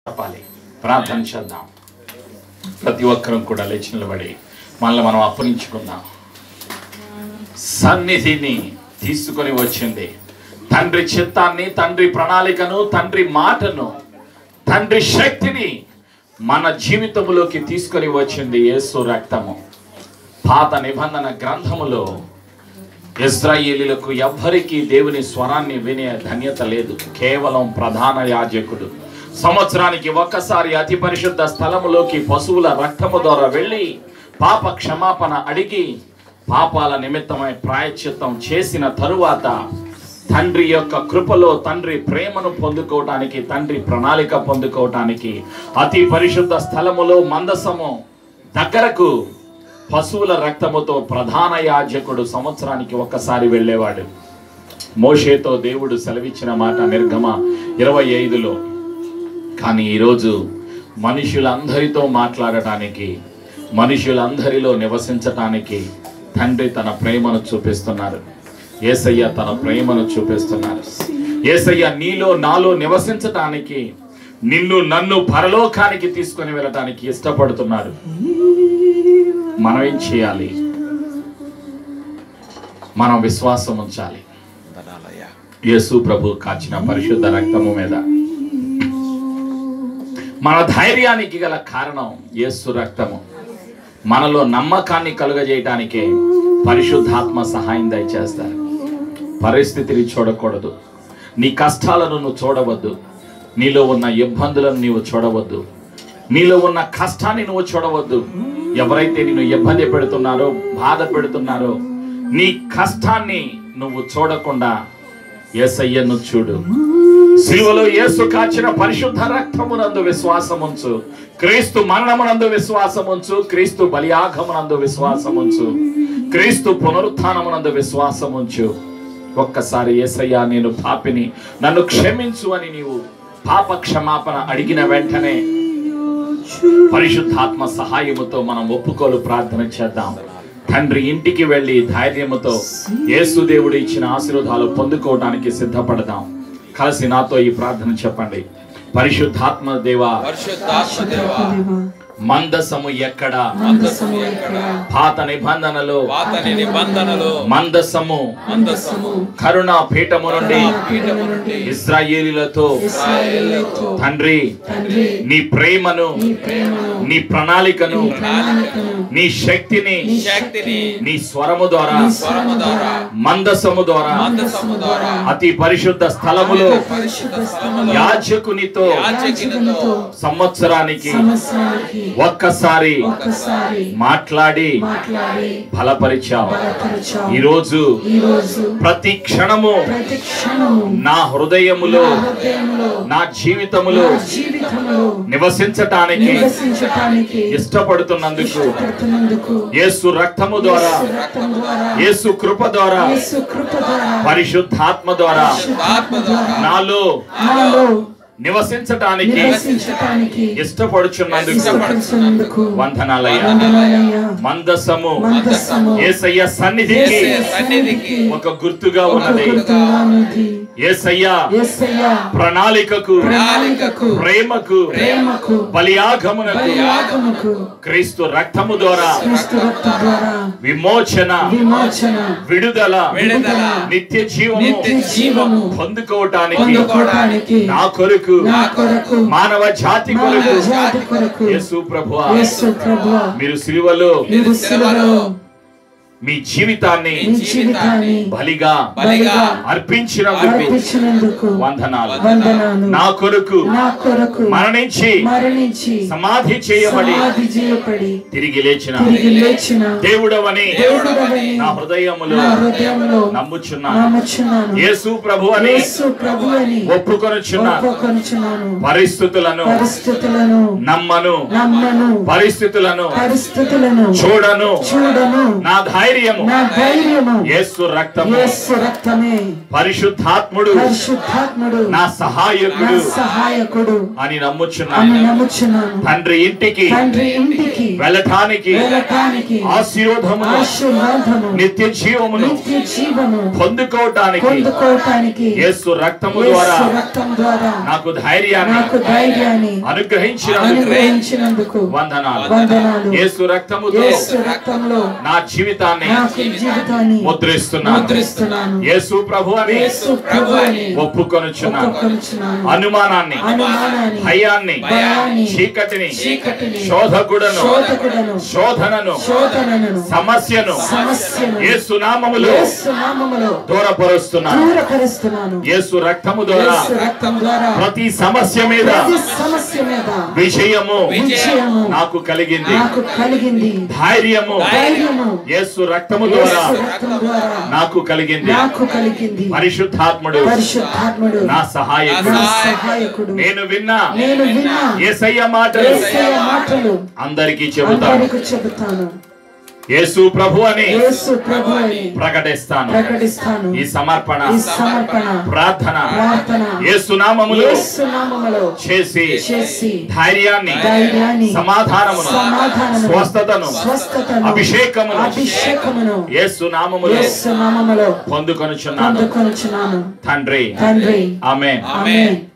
చెప్పాలి ప్రార్థన చేద్దాం ప్రతి ఒక్కరం కూడా లేచి నిలబడి మనల్ని మనం అప్పగించుకుందాం సన్నిధిని తీసుకొని వచ్చింది తండ్రి చిత్తాన్ని తండ్రి ప్రణాళికను తండ్రి మాటను తండ్రి శక్తిని మన జీవితంలోకి తీసుకొని వచ్చింది యేసు రక్తము పాత నిబంధన గ్రంథములో ఇజ్రాయేలీలకు ఎవ్వరికీ దేవుని స్వరాన్ని వినే ధన్యత లేదు కేవలం ప్రధాన యాజకుడు సంవత్సరానికి ఒక్కసారి అతి పరిశుద్ధ స్థలములోకి పశువుల రక్తము ద్వారా వెళ్ళి పాప క్షమాపణ అడిగి పాపాల నిమిత్తమై ప్రాయశ్చిత్తం చేసిన తరువాత తండ్రి యొక్క కృపలో తండ్రి ప్రేమను పొందుకోవటానికి తండ్రి ప్రణాళిక పొందుకోవటానికి అతి పరిశుద్ధ స్థలములో మందసము దగ్గరకు పశువుల రక్తముతో ప్రధాన యాజకుడు సంవత్సరానికి ఒక్కసారి వెళ్ళేవాడు మోషేతో దేవుడు సెలవిచ్చిన మాట నిర్గమ ఇరవై ఐదులో కానీ ఈరోజు మనుషులందరితో మాట్లాడటానికి మనుషులందరిలో నివసించటానికి తండ్రి తన ప్రేమను చూపిస్తున్నారు ఏసయ్య తన ప్రేమను చూపిస్తున్నారు ఏసయ్య నీలో నాలో నివసించటానికి నిన్ను నన్ను పరలోకానికి తీసుకొని వెళ్ళటానికి ఇష్టపడుతున్నారు మనం ఏం చేయాలి మనం విశ్వాసం ఉంచాలి యేసు ప్రభు కాచిన పరిశుద్ధ రక్తము మీద మన ధైర్యానికి గల కారణం యేసు రక్తము మనలో నమ్మకాన్ని కలుగజేయటానికే పరిశుద్ధాత్మ సహాయం దయచేస్తారు పరిస్థితిని చూడకూడదు నీ కష్టాలను నువ్వు చూడవద్దు నీలో ఉన్న ఇబ్బందులను నీవు చూడవద్దు నీలో ఉన్న కష్టాన్ని నువ్వు చూడవద్దు ఎవరైతే నిన్ను ఇబ్బంది పెడుతున్నారో బాధ పెడుతున్నారో నీ కష్టాన్ని నువ్వు చూడకుండా యేసయ్యను చూడు సిలువలో యేసు కాచిన పరిశుద్ధ రక్తమునందు విశ్వాసముంచు క్రీస్తు మరణమునందు విశ్వాసముంచు క్రీస్తు బలియాగమునందు విశ్వాసముంచు క్రీస్తు పునరుత్థానమునందు విశ్వాసముంచు ఒక్కసారి యేసయ్యా నేను పాపిని నన్ను క్షమించు అని నీవు పాప క్షమాపణ అడిగిన వెంటనే పరిశుద్ధాత్మ సహాయముతో మనం ఒప్పుకోలు ప్రార్థన చేద్దాం తండ్రి ఇంటికి వెళ్ళి ధైర్యముతో యేసుదేవుడు ఇచ్చిన ఆశీర్వాదాలు పొందుకోవడానికి సిద్ధపడదాం కలిసి నాతో ఈ ప్రార్థన చెప్పండి పరిశుద్ధాత్మ దేవా పరిశుద్ధాత్మ దేవా మందసము ఎక్కడ మందసము ఎక్కడ పాత నిబంధనలో పాతని నిబంధనలో మందసము మందసము కరుణా పీఠము నుండి పీఠము నుండి ఇస్రాయేలీలతో ఇశ్రాయేలుతో తండ్రి తండ్రి నీ ప్రేమను నీ ప్రేమను నీ ప్రణాళికను ప్రణాళికను నీ శక్తిని శక్తిని నీ స్వరము ద్వారా స్వరము ద్వారా మందసము ద్వారా మందసము ద్వారా అతి పరిశుద్ధ స్థలములో పరిశుద్ధ స్థలములో యాజకునితో యాజకునితో సంవత్సరానికి సంవత్సరానికి ఒక్కసారి ఒక్కసారి మాట్లాడి మాట్లాడి బలపరిచావు బలపరిచావు ఈరోజు ఈ రోజు ప్రతి క్షణము ప్రతి క్షణము నా హృదయములో హృదయంలో నా జీవితములో నా జీవితంలో నివసించటానికి నివసించటానికి ఇష్టపడుతున్నందుకు ఇష్టపడుతున్నందుకు యేసు రక్తము ద్వారా యేసు రక్తం ద్వారా యేసు కృప ద్వారా యేసు కృప ద్వారా పరిశుద్ధాత్మ ద్వారా ఆత్మ ద్వారా నాలో నాలో నివసించటానికి నివసించటానికి ఇష్టపడుచున్నందుకు ఇష్టపడుతున్నందుకు వందనాలయ్యా వందనాలయ్యా మందసము మందసము ఏసయ్య సన్నిధికి యేసయ్య సన్నిధికి ఒక గుర్తుగా ఒక ఉన్నది గుర్తుగా ఉన్నది ఏసయ్య యేసయ్యా ప్రణాళికకు ప్రణాళికకు ప్రేమకు ప్రేమకు బలియాగమునకు యాగముకు క్రీస్తు రక్తము ద్వారా క్రీస్తు రక్తం ద్వారా విమోచన విమోచన విడుదల విడుదల నిత్య జీవము నిత్య జీవము పొందుకోవటానికి పొందుకోవడానికి నా కొరకు నా కొరకు మానవ జాతి మానవ కొరకు జాతి కొరకు యేసు ప్రభువా యేసు ప్రభువా మీరు సిలువలో మీరు శిలువలో మీ జీవితాన్ని మీ జీవితాన్ని బలిగా బలిగా అర్పించినందుకు అర్పించినందుకు వందనాలు వందనాలు నా కొరకు నా కొరకు మరణించి మరణించి సమాధి చేయబడి సమాధి చేయబడి తిరిగి లేచిన తిరిగి లేచిన దేవుడవని దేవుడవని నా హృదయములో నా హృదయంలో నమ్ముచున్నాను నమ్ముచున్నాను యేసు ప్రభు అని యేసు ప్రభు అని ఒప్పుకొనుచున్నాను ఒప్పుకొనుచున్నాను పరిస్థితులను పరిస్థితులను నమ్మను నమ్మను పరిస్థితులను పరిస్థితులను చూడను చూడను నా ధైర్యము నా ధైర్యము యేసు రక్తము యేసు రక్తమే పరిశుద్ధాత్ముడు పరిశుద్ధాత్ముడు నా నా సహాయకుడు సహాయకుడు అని అని నమ్ముచున్నాను నమ్ముచున్నాను తండ్రి ఇంటికి తండ్రి ఇంటికి వెళ్ళటానికి వెళ్ళటానికి ఆశీర్వాదమును ఆశీర్వాదము నిత్య జీవమును నిత్య జీవము పొందుకోవటానికి పొందుకోవటానికి యేసు రక్తము ద్వారా యేసు రక్తం ద్వారా నాకు ధైర్యాన్ని నాకు ధైర్యాన్ని అనుగ్రహించినందుకు అనుగ్రహించినందుకు వందనాలు వందనాలు యేసు రక్తముతో యేసు రక్తంలో నా జీవితాన్ని నాకు జీవితాన్ని ముద్రిస్తున్నాను ముద్రిస్తున్నాను యేసు ప్రభు అని యేసు ప్రభు అని ఒప్పుకొనుచున్నాను ఒప్పుకొనుచున్నాను అనుమానాన్ని అనుమానాన్ని భయాన్ని భయాన్ని చీకటిని చీకటిని శోధకుడను శోధకుడను శోధనను శోధనను సమస్యను సమస్యను యేసు నామములో యేసు నామములో దూరపరుస్తున్నాను దూరపరుస్తున్నాను యేసు రక్తము ద్వారా యేసు రక్తం ద్వారా ప్రతి సమస్య మీద ప్రతి సమస్య మీద విజయము విజయము నాకు కలిగింది నాకు కలిగింది ధైర్యము ధైర్యము యేసు రక్తము ద్వారా యేసు రక్తం ద్వారా నాకు కలిగింది నాకు కలిగింది పరిశుద్ధాత్ముడు పరిశుద్ధాత్ముడు నా సహాయకుడు నా సహాయకుడు నేను విన్నా నేను విన్నా ఏసయ్య మాటలు యేసయ్య మాటలు అందరికీ చెబుతాను అందరికి చెబుతాను యేసు ప్రభు అని యేసు ప్రభు అని ప్రకటిస్తాను ప్రకటిస్తాను ఈ సమర్పణ ఈ సమర్పణ ప్రార్థన ప్రార్థన యేసు నామములో యేసు నామములో చేసి చేసి ధైర్యాన్ని ధైర్యాన్ని సమాధానమును సమాధానమును స్వస్థతను స్వస్థతను అభిషేకమును అభిషేకమును యేసు నామములో యేసు నామములో పొందుకొనుచున్నాను పొందుకొనుచున్నాను తండ్రి తండ్రి ఆమె ఆమేన్